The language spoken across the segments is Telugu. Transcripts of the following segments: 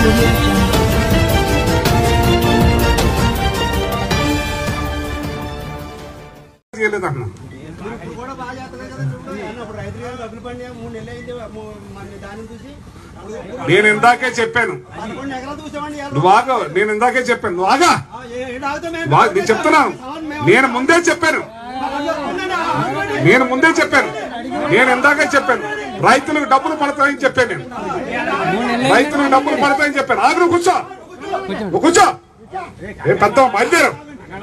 audio jungle. చేయలేదు అన్న ఇప్పుడు కూడా బాగా చేస్తలేదు కదా చూడు అన్నప్పుడు రైతు గారు డబ్బులు పండి మూడు నెలలు అయింది మూ- మన దాన్ని చూసి అప్పుడు నేను ఇందాకే చెప్పాను పదకొండు ఎకరాలు చూసామండి ఇవాళ. నువ్వు ఆగా నేను ఇందాకే చెప్పాను నువ్వు ఆగా ఆ, ఏ- ఏడు ఆగితే మేము వా- నేను చెప్తున్నాను నేను ముందే చెప్పాను ఉండండి, ఆ, ఆగండి. నేను ముందే చెప్పాను నేను ఇందాకే చెప్పాను రైతులకు డబ్బులు పడతాయని చెప్పాను నేను రైతులకు డబ్బులు పడతాయని చెప్పాను ఆగు నువ్వు కూర్చో నువ్వు కూర్చో ఏ పెద్ద బయలుదేరు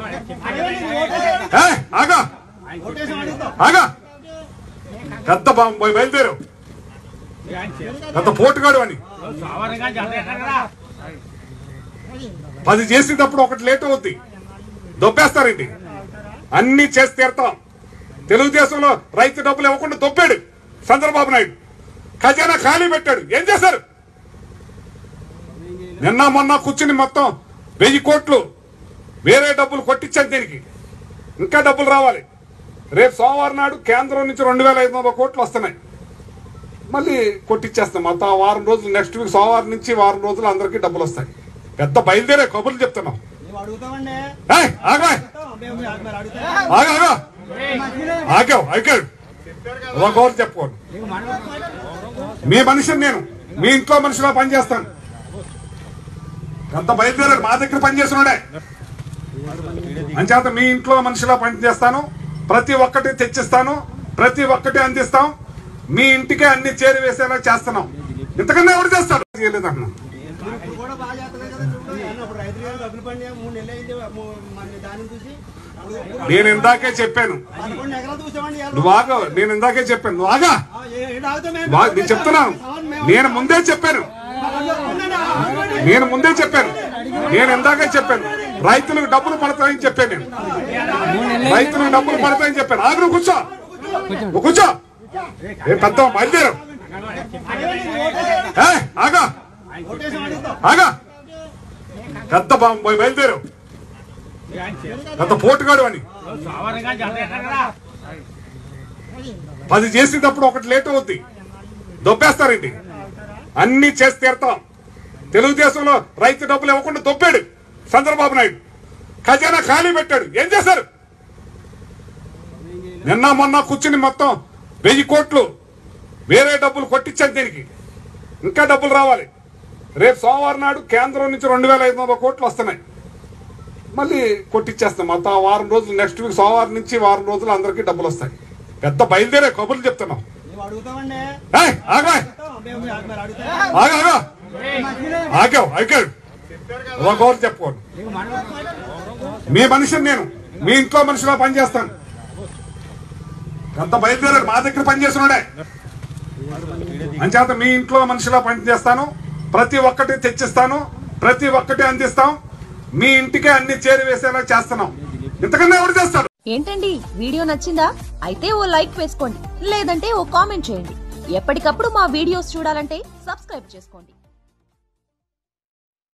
ఏ, ఆగా ఓటేసాం అడుగుతాం ఆగా పెద్ద బా- బయలుదేరు పెద్ద పోటుగాడు అని పది చేసేటప్పుడు ఒకటి లేట్ అవుద్ది దొబ్బేస్తారండి అన్ని చేసి తీరుతాం తెలుగుదేశంలో రైతు డబ్బులు ఇవ్వకుండా దొబ్బాడు చంద్రబాబు నాయుడు ఖజానా ఖాళీ పెట్టాడు ఏం చేశారు నిన్న మొన్న కూర్చుని మొత్తం వెయ్యి కోట్లు వేరే డబ్బులు కొట్టించాను దీనికి ఇంకా డబ్బులు రావాలి రేపు సోమవారం నాడు కేంద్రం నుంచి రెండు వేల ఐదు వందల కోట్లు వస్తున్నాయి మళ్ళీ కొట్టిచ్చేస్తాం మొత్తం ఆ వారం రోజులు నెక్స్ట్ వీక్ సోమవారం నుంచి వారం రోజులు అందరికీ డబ్బులు వస్తాయి పెద్ద బయలుదేరే కబుర్లు చెప్తున్నాం మేము అడుగుతామండి ఏయ్, ఆగు, ఏయ్. మేము మరి అడుగుతాం ఆగు, ఆగు. ఆగావు ఆగాడు ఒక ఓవర్ చెప్పుకోండి మీ మనిషిని నేను మీ ఇంట్లో మనిషిలో పనిచేస్తాను ఎంత బయలుదేరాడు మా దగ్గర పనిచేస్తున్నాడే అంచేత మీ ఇంట్లో మనిషిలో పనిచేస్తాను ప్రతి ఒక్కటి తెచ్చిస్తాను ప్రతి ఒక్కటి అందిస్తాం మీ ఇంటికే అన్ని చేరివేసేలా చేస్తున్నాం ఇంతకన్నా ఎవరు చేస్తారు చేయలేదు అన్నా మీరు ఇప్పుడు కూడా బాగా చేస్తలేదు కదా చూడు అన్నప్పుడు రైతు గారు డబ్బులు పండి మూడు నెలలు అయింది మూ- మన దాన్ని చూసి అప్పుడు నేను ఇందాకే చెప్పాను పదకొండు ఎకరాలు చూసామండి ఇవాళ. నువ్వు ఆగా నేను ఇందాకే చెప్పాను నువ్వు ఆగా ఆ, ఏ- ఏడు ఆగితే మేము వా- నేను చెప్తున్నాను నేను ముందే చెప్పాను ఉండండి, ఆ, ఆగండి. నేను ముందే చెప్పాను నేను ఇందాకే చెప్పాను రైతులకు డబ్బులు పడతాయని చెప్పాను నేను రైతులకు డబ్బులు పడతాయని చెప్పాను ఆగు నువ్వు కూర్చో నువ్వు కూర్చో ఏ పెద్ద బయలుదేరు ఏ, ఆగా ఓటేసాం అడుగుతాం ఆగా పెద్ద బా- బయలుదేరు పెద్ద పోటుగాడు అని పది చేసేటప్పుడు ఒకటి లేట్ అవుద్ది దొబ్బేస్తారండి అన్ని చేసి తీరుతాం తెలుగుదేశంలో రైతు డబ్బులు ఇవ్వకుండా దొబ్బాడు చంద్రబాబు నాయుడు ఖజానా ఖాళీ పెట్టాడు ఏం చేశారు నిన్న మొన్న కూర్చుని మొత్తం వెయ్యి కోట్లు వేరే డబ్బులు కొట్టించాను దీనికి ఇంకా డబ్బులు రావాలి రేపు సోమవారం నాడు కేంద్రం నుంచి రెండు వేల ఐదు వందల కోట్లు వస్తున్నాయి మళ్ళీ కొట్టిచ్చేస్తాం మొత్తం ఆ వారం రోజులు నెక్స్ట్ వీక్ సోమవారం నుంచి వారం రోజులు అందరికీ డబ్బులు వస్తాయి పెద్ద బయలుదేరే కబుర్లు చెప్తున్నాం మేము అడుగుతామండి ఏయ్, ఆగు, ఏయ్. మేము మరి అడుగుతాం ఆగు, ఆగు. ఆగావు ఆగాడు ఒక ఓవర్ చెప్పుకోండి మీ మనిషిని నేను మీ ఇంట్లో మనిషిలో పనిచేస్తాను ఎంత బయలుదేరాడు మా దగ్గర పనిచేస్తున్నాడే అంచేత మీ ఇంట్లో మనిషిలో పనిచేస్తాను ప్రతి ఒక్కటి తెచ్చిస్తాను ప్రతి ఒక్కటి అందిస్తాం మీ ఇంటికే అన్ని చేరివేసేలా చేస్తున్నాం ఇంతకన్నా ఎవరు చేస్తారు ఏంటండి వీడియో నచ్చిందా అయితే ఓ లైక్ వేసుకోండి లేదంటే ఓ కామెంట్ చేయండి ఎప్పటికప్పుడు మా వీడియోస్ చూడాలంటే సబ్స్క్రైబ్ చేసుకోండి